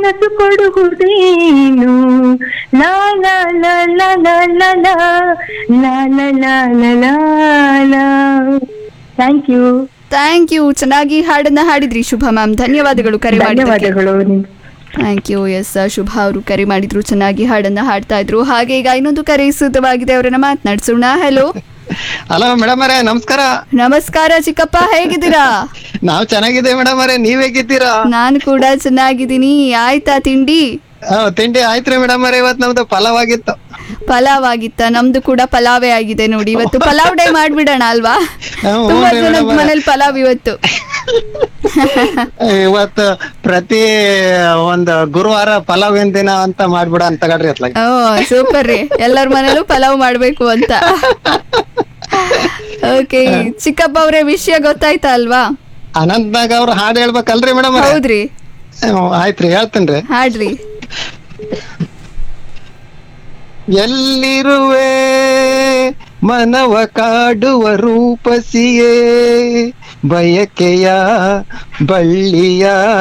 ಮನಸ್ಸು ಕೊಡುವುದೇನು ಲಾ ಲಾ ಲಾ ಲಾ ಲಾ ಲಾ ಲಾ ಲಾ ಲಾ ಲಾ ಲಾ ಲಾ ಲಾ ಥ್ಯಾಂಕ್ ಯು ಥ್ಯಾಂಕ್ ಯು ಚೆನ್ನಾಗಿ ಹಾಡನ್ನ ಹಾಡಿದ್ರಿ ಶುಭ ಮ್ಯಾಮ್ ಧನ್ಯವಾದಗಳು ಕರೆ ಮಾಡಿದ್ದಕ್ಕೆ ಧನ್ಯವಾದಗಳು ನಿಮ್ಗೆ ಥ್ಯಾಂಕ್ ಯು ಎಸ್ ಶುಭ ಅವರು ಕರೆ ಮಾಡಿದ್ರು ಚೆನ್ನಾಗಿ ಹಾಡನ್ನ ಹಾಡ್ತಾ ಇದ್ರು ಹಾಗೆ ಈಗ ಇನ್ನೊಂದು ಕರೆ ಸಿದ್ಧವಾಗಿದೆ ಅವರನ್ನ ಮಾತನಾಡ್ಸೋಣ ಹಲೋ ಹಲೋ ಮೇಡಮ್ ಅವರೇ ನಮಸ್ಕಾರ ನಮಸ್ಕಾರ ಚಿಕ್ಕಪ್ಪ ಹೇಗಿದ್ದೀರಾ ನಾವ್ ಚೆನ್ನಾಗಿದೆ ಮೇಡಮ್ ಅವರೇ ನೀವ್ ಹೇಗಿದ್ದೀರಾ ನಾನು ಕೂಡ ಚೆನ್ನಾಗಿದ್ದೀನಿ ಆಯ್ತಾ ತಿಂಡಿ ಆ, ತಿಂಡಿ ಆಯ್ತ್ರಿ ಮೇಡಮ್ ಅವರೇ ಇವತ್ ನಮ್ದು ಪಲಾವ್ ಆಗಿತ್ತು ಪಲಾವ್ ಆಗಿತ್ತ ನಮ್ದು ಕೂಡ ಪಲಾವೇ ಆಗಿದೆ ನೋಡಿ ಇವತ್ತು ಪಲಾವ್ ಡೇ ಮಾಡ್ಬಿಡೋಣ ಅಲ್ವಾ ಹ್ಮ್, ತುಂಬಾ ಹ್ಞೂ ರೀ ಜನದ madam. ಮನೇಲಿ ಪಲಾವ್ ಇವತ್ತು ಇವತ್ತು ಪ್ರತಿ ಒಂದ್ ಗುರುವಾರ ಪಲಾವಿನ ದಿನ ಅಂತ ಮಾಡ್ಬಿಡ ಅಂತ ತಗಡ್ರಿ ಅತ್ಲಾಗ ಓ ಸೂಪರ್ ರೀ ಎಲ್ಲರ ಮನೇಲೂ ಪಲಾವ್ ಮಾಡ್ಬೇಕು ಅಂತ ಓಕೆ ಚಿಕ್ಕಪ್ಪ ಅವರೇ ವಿಷಯ ಗೊತ್ತಾಯ್ತಾ ಅಲ್ವಾ ಅನಂತ್ನಾಗ್ ಅವ್ರು ಹಾಡ್ ಹೇಳ್ಬೇಕಲ್ರಿ ಮೇಡಮ್ ಹೌದ್ರಿ ಆಯ್ತ್ರಿ ಹೇಳ್ತೇನ್ರಿ ಹಾಡ್ರಿ ಎಲ್ಲಿರುವೆ ಮನವ ಕಾಡುವ ರೂಪಸಿಯೇ ಬಯಕೆಯ ಬಳ್ಳಿಯ